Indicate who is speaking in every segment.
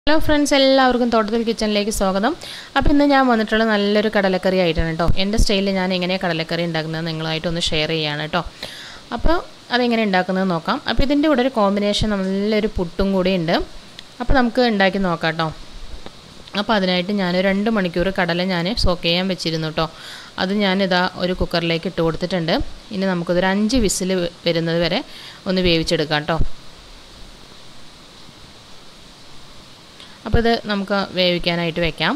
Speaker 1: hello friends എല്ലാവർക്കും തോട്ടത്തിൽ കിച്ചണിലേക്ക് സ്വാഗതം അപ്പോൾ ഇന്ന് ഞാൻ വന്നിട്ടുള്ള നല്ലൊരു കടലക്കറി ആയിട്ടാണ് കേട്ടോ എൻ്റെ സ്റ്റൈലിൽ ഞാൻ എങ്ങനെയാണ് കടലക്കറി ഉണ്ടാക്കുന്നത് നിങ്ങളായിട്ടൊന്ന് ഷെയർ ചെയ്യുകയാണ് കേട്ടോ അപ്പോൾ അതെങ്ങനെ ഉണ്ടാക്കുന്നത് നോക്കാം അപ്പോൾ ഇതിൻ്റെ കൂടെ ഒരു കോമ്പിനേഷൻ നല്ലൊരു പുട്ടും കൂടി ഉണ്ട് അപ്പോൾ നമുക്ക് ഉണ്ടാക്കി നോക്കാം കേട്ടോ അപ്പോൾ അതിനായിട്ട് ഞാൻ രണ്ട് മണിക്കൂർ കടല ഞാൻ സോക്ക് ചെയ്യാൻ വെച്ചിരുന്നു കേട്ടോ അത് ഞാനിതാ ഒരു കുക്കറിലേക്ക് ഇട്ട് കൊടുത്തിട്ടുണ്ട് ഇനി നമുക്കിതൊരു അഞ്ച് വിസിൽ വരുന്നത് വരെ ഒന്ന് വേവിച്ചെടുക്കാം കേട്ടോ അപ്പോൾ ഇത് നമുക്ക് വേവിക്കാനായിട്ട് വെക്കാം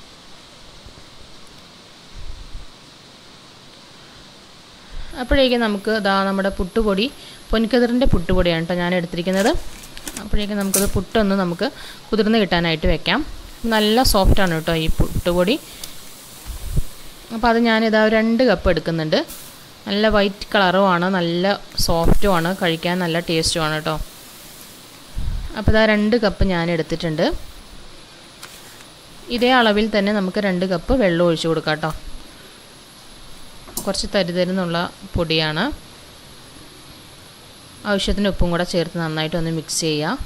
Speaker 1: അപ്പോഴേക്കും നമുക്ക് ഇതാ നമ്മുടെ പുട്ടുപൊടി പൊൻകതിറിൻ്റെ പുട്ടുപൊടിയാണ് കേട്ടോ ഞാൻ എടുത്തിരിക്കുന്നത് അപ്പോഴേക്കും നമുക്കത് പുട്ടൊന്ന് നമുക്ക് കുതിർന്ന് കിട്ടാനായിട്ട് വെക്കാം നല്ല സോഫ്റ്റാണ് കേട്ടോ ഈ പുട്ടുപൊടി അപ്പോൾ അത് ഞാനിതാ രണ്ട് കപ്പ് എടുക്കുന്നുണ്ട് നല്ല വൈറ്റ് കളറുമാണ് നല്ല സോഫ്റ്റുമാണ് കഴിക്കാൻ നല്ല ടേസ്റ്റുമാണ് കേട്ടോ അപ്പോൾ ഇതാ രണ്ട് കപ്പ് ഞാൻ എടുത്തിട്ടുണ്ട് ഇതേ അളവിൽ തന്നെ നമുക്ക് രണ്ട് കപ്പ് വെള്ളം ഒഴിച്ച് കൊടുക്കാം കേട്ടോ കുറച്ച് തരുതരുന്നുള്ള പൊടിയാണ് ആവശ്യത്തിന് ഉപ്പും കൂടെ ചേർത്ത് നന്നായിട്ടൊന്ന് മിക്സ് ചെയ്യുക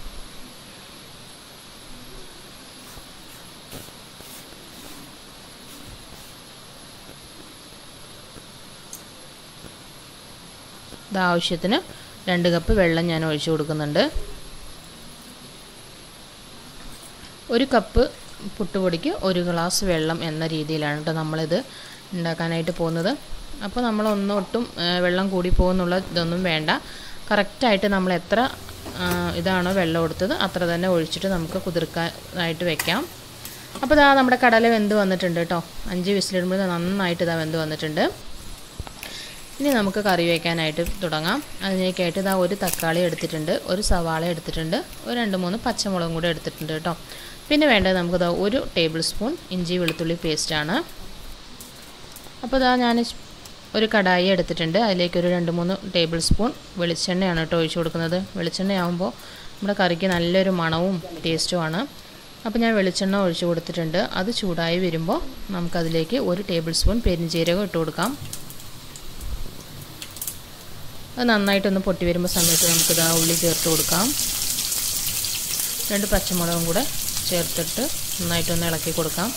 Speaker 1: ഇത് ആവശ്യത്തിന് രണ്ട് കപ്പ് വെള്ളം ഞാൻ ഒഴിച്ചു കൊടുക്കുന്നുണ്ട് ഒരു കപ്പ് പുട്ടുപൊടിക്ക് ഒരു ഗ്ലാസ് വെള്ളം എന്ന രീതിയിലാണ് കേട്ടോ നമ്മളിത് ഉണ്ടാക്കാനായിട്ട് പോകുന്നത് അപ്പോൾ നമ്മൾ ഒന്നൊട്ടും വെള്ളം കൂടി പോകുന്നുള്ള ഇതൊന്നും വേണ്ട കറക്റ്റായിട്ട് നമ്മൾ എത്ര ഇതാണോ വെള്ളം എടുത്തത് അത്ര തന്നെ ഒഴിച്ചിട്ട് നമുക്ക് കുതിർക്കാനായിട്ട് വെക്കാം അപ്പോൾ ഇതാ നമ്മുടെ കടല വെന്ത് വന്നിട്ടുണ്ട് കേട്ടോ അഞ്ച് വിസിലിടുമ്പോൾ നന്നായിട്ട് ഇതാ വെന്ത് വന്നിട്ടുണ്ട് ഇനി നമുക്ക് കറി വയ്ക്കാനായിട്ട് തുടങ്ങാം അതിനേക്കായിട്ട് ഇതാ ഒരു തക്കാളി എടുത്തിട്ടുണ്ട് ഒരു സവാള എടുത്തിട്ടുണ്ട് ഒരു രണ്ട് മൂന്ന് പച്ചമുളകും കൂടെ എടുത്തിട്ടുണ്ട് കേട്ടോ പിന്നെ വേണ്ടത് നമുക്കിതാ ഒരു ടേബിൾ സ്പൂൺ ഇഞ്ചി വെളുത്തുള്ളി പേസ്റ്റാണ് അപ്പോൾ ഇതാ ഞാൻ ഒരു കടായി എടുത്തിട്ടുണ്ട് അതിലേക്ക് ഒരു രണ്ട് മൂന്ന് ടേബിൾ സ്പൂൺ വെളിച്ചെണ്ണയാണ് കേട്ടോ ഒഴിച്ചു കൊടുക്കുന്നത് വെളിച്ചെണ്ണയാകുമ്പോൾ നമ്മുടെ കറിക്ക് നല്ലൊരു മണവും ടേസ്റ്റുമാണ് അപ്പോൾ ഞാൻ വെളിച്ചെണ്ണ ഒഴിച്ചു കൊടുത്തിട്ടുണ്ട് അത് ചൂടായി വരുമ്പോൾ നമുക്കതിലേക്ക് ഒരു ടേബിൾ സ്പൂൺ പെരിഞ്ചീരകം ഇട്ട് കൊടുക്കാം അത് നന്നായിട്ടൊന്ന് പൊട്ടി വരുമ്പോൾ സമയത്ത് നമുക്കിത് ആ ഉള്ളി ചേർത്ത് കൊടുക്കാം രണ്ട് പച്ചമുളകും കൂടെ ചേർത്തിട്ട് നന്നായിട്ടൊന്ന് ഇളക്കി കൊടുക്കാം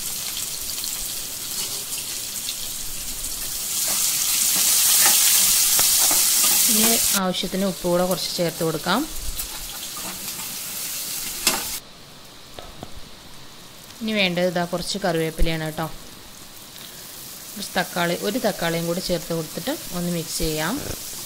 Speaker 1: ഇനി ആവശ്യത്തിന് ഉപ്പ് കൂടെ കുറച്ച് ചേർത്ത് കൊടുക്കാം ഇനി വേണ്ടത് ഇതാ കുറച്ച് കറിവേപ്പിലയാണ് കേട്ടോ കുറച്ച് തക്കാളി ഒരു തക്കാളിയും കൂടി ചേർത്ത് കൊടുത്തിട്ട് ഒന്ന് മിക്സ് ചെയ്യാം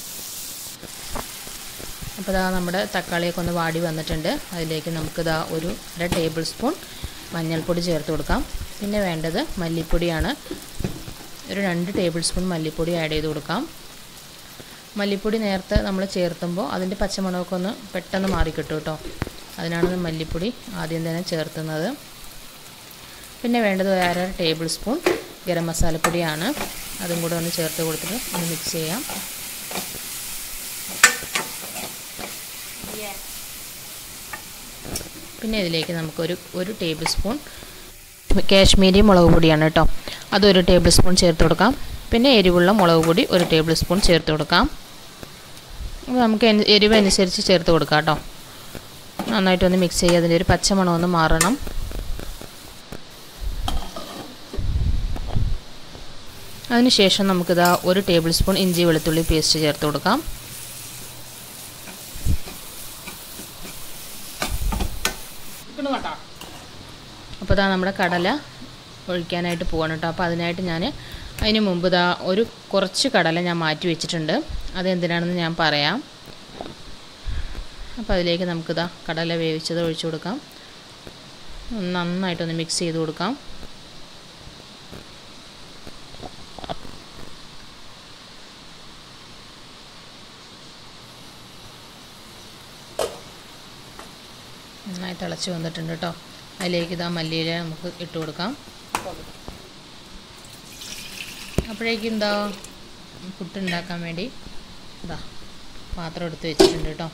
Speaker 1: അപ്പോൾ ഇതാ നമ്മുടെ തക്കാളിയൊക്കെ ഒന്ന് വാടി വന്നിട്ടുണ്ട് അതിലേക്ക് നമുക്കിതാ ഒരു അര ടേബിൾ സ്പൂൺ മഞ്ഞൾപ്പൊടി ചേർത്ത് കൊടുക്കാം പിന്നെ വേണ്ടത് മല്ലിപ്പൊടിയാണ് ഒരു രണ്ട് ടേബിൾ സ്പൂൺ മല്ലിപ്പൊടി ആഡ് ചെയ്ത് കൊടുക്കാം മല്ലിപ്പൊടി നേരത്തെ നമ്മൾ ചേർത്തുമ്പോൾ അതിൻ്റെ പച്ചമണമൊക്കെ ഒന്ന് പെട്ടെന്ന് മാറിക്കിട്ടും കേട്ടോ അതിനാണ് മല്ലിപ്പൊടി ആദ്യം തന്നെ ചേർത്തുന്നത് പിന്നെ വേണ്ടത് ഒരു അര ടേബിൾ സ്പൂൺ ഗരം മസാലപ്പൊടിയാണ് അതും കൂടെ ഒന്ന് ചേർത്ത് കൊടുത്തിട്ട് ഒന്ന് മിക്സ് ചെയ്യാം പിന്നെ ഇതിലേക്ക് നമുക്കൊരു ഒരു ടേബിൾ സ്പൂൺ കാശ്മീരി മുളക് പൊടിയാണ് കേട്ടോ അതൊരു ടേബിൾ സ്പൂൺ ചേർത്ത് കൊടുക്കാം പിന്നെ എരിവുള്ള മുളക് പൊടി ഒരു ടേബിൾ സ്പൂൺ ചേർത്ത് കൊടുക്കാം നമുക്ക് എരിവ് അനുസരിച്ച് ചേർത്ത് കൊടുക്കാം കേട്ടോ നന്നായിട്ടൊന്ന് മിക്സ് ചെയ്യുക അതിൻ്റെ ഒരു പച്ചമണം ഒന്ന് മാറണം അതിനുശേഷം നമുക്കിതാ ഒരു ടേബിൾ സ്പൂൺ ഇഞ്ചി വെളുത്തുള്ളി പേസ്റ്റ് ചേർത്ത് കൊടുക്കാം അപ്പോൾ ഇതാ നമ്മുടെ കടല ഒഴിക്കാനായിട്ട് പോകണം കേട്ടോ അപ്പോൾ അതിനായിട്ട് ഞാൻ അതിന് മുമ്പ് ഇതാ ഒരു കുറച്ച് കടല ഞാൻ മാറ്റി വെച്ചിട്ടുണ്ട് അതെന്തിനാണെന്ന് ഞാൻ പറയാം അപ്പോൾ അതിലേക്ക് നമുക്കിതാ കടല വേവിച്ചത് ഒഴിച്ചു കൊടുക്കാം നന്നായിട്ടൊന്ന് മിക്സ് ചെയ്ത് കൊടുക്കാം നന്നായി തിളച്ച് വന്നിട്ടുണ്ട് കേട്ടോ അതിലേക്ക് ഇതാ മല്ലിയില നമുക്ക് ഇട്ട് കൊടുക്കാം അപ്പോഴേക്കും എന്താ പുട്ടുണ്ടാക്കാൻ വേണ്ടി ഇതാ പാത്രം എടുത്ത് വെച്ചിട്ടുണ്ട് കേട്ടോ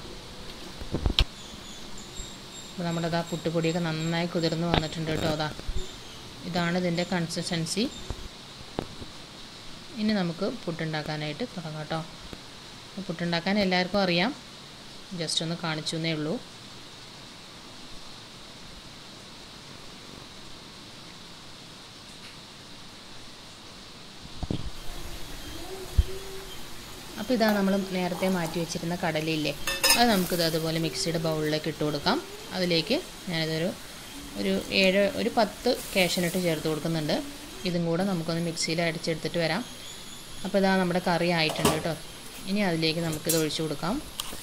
Speaker 1: അപ്പോൾ നമ്മുടെ ഇതാ പുട്ടുപൊടിയൊക്കെ നന്നായി കുതിർന്ന് വന്നിട്ടുണ്ട് കേട്ടോ അതാ ഇതാണ് ഇതിൻ്റെ കൺസിസ്റ്റൻസി ഇനി നമുക്ക് പുട്ടുണ്ടാക്കാനായിട്ട് തുടങ്ങാം കേട്ടോ പുട്ടുണ്ടാക്കാൻ എല്ലാവർക്കും അറിയാം ജസ്റ്റ് ഒന്ന് കാണിച്ചു എന്നേ ഉള്ളൂ അപ്പോൾ ഇതാ നമ്മൾ നേരത്തെ മാറ്റി വെച്ചിരുന്ന കടലയില്ലേ അത് നമുക്കിത് അതുപോലെ മിക്സിയുടെ ബൗളിലേക്ക് ഇട്ട് കൊടുക്കാം അതിലേക്ക് ഞാനിതൊരു ഒരു ഏഴ് ഒരു പത്ത് കാഷ്യനട്ട് ചേർത്ത് കൊടുക്കുന്നുണ്ട് ഇതും കൂടെ നമുക്കൊന്ന് മിക്സിയിൽ അടിച്ചെടുത്തിട്ട് വരാം അപ്പോൾ ഇതാ നമ്മുടെ കറി ആയിട്ടുണ്ട് കേട്ടോ ഇനി അതിലേക്ക് നമുക്കിത് ഒഴിച്ചു കൊടുക്കാം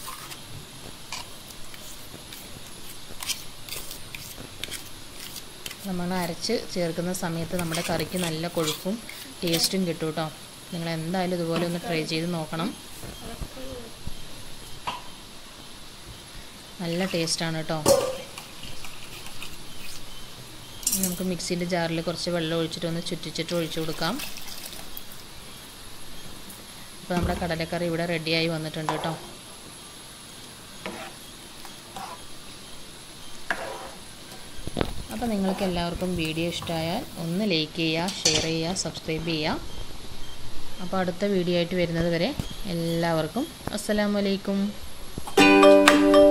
Speaker 1: നമ്മൾ അരച്ച് ചേർക്കുന്ന സമയത്ത് നമ്മുടെ കറിക്ക് നല്ല കൊഴുപ്പും ടേസ്റ്റും കിട്ടും കേട്ടോ നിങ്ങൾ എന്തായാലും ഇതുപോലെ ഒന്ന് ട്രൈ ചെയ്ത് നോക്കണം നല്ല ടേസ്റ്റാണ് കേട്ടോ നമുക്ക് മിക്സിൻ്റെ ജാറിൽ കുറച്ച് വെള്ളം ഒഴിച്ചിട്ട് ഒന്ന് ചുറ്റിച്ചിട്ട് ഒഴിച്ചു കൊടുക്കാം അപ്പോൾ നമ്മുടെ കടലക്കറി ഇവിടെ റെഡിയായി വന്നിട്ടുണ്ട് കേട്ടോ അപ്പോൾ നിങ്ങൾക്ക് എല്ലാവർക്കും വീഡിയോ ഇഷ്ടമായാൽ ഒന്ന് ലൈക്ക് ചെയ്യുക ഷെയർ ചെയ്യുക സബ്സ്ക്രൈബ് ചെയ്യുക അപ്പോൾ അടുത്ത വീഡിയോ ആയിട്ട് വരുന്നത് വരെ എല്ലാവർക്കും അസ്സലാമലൈക്കും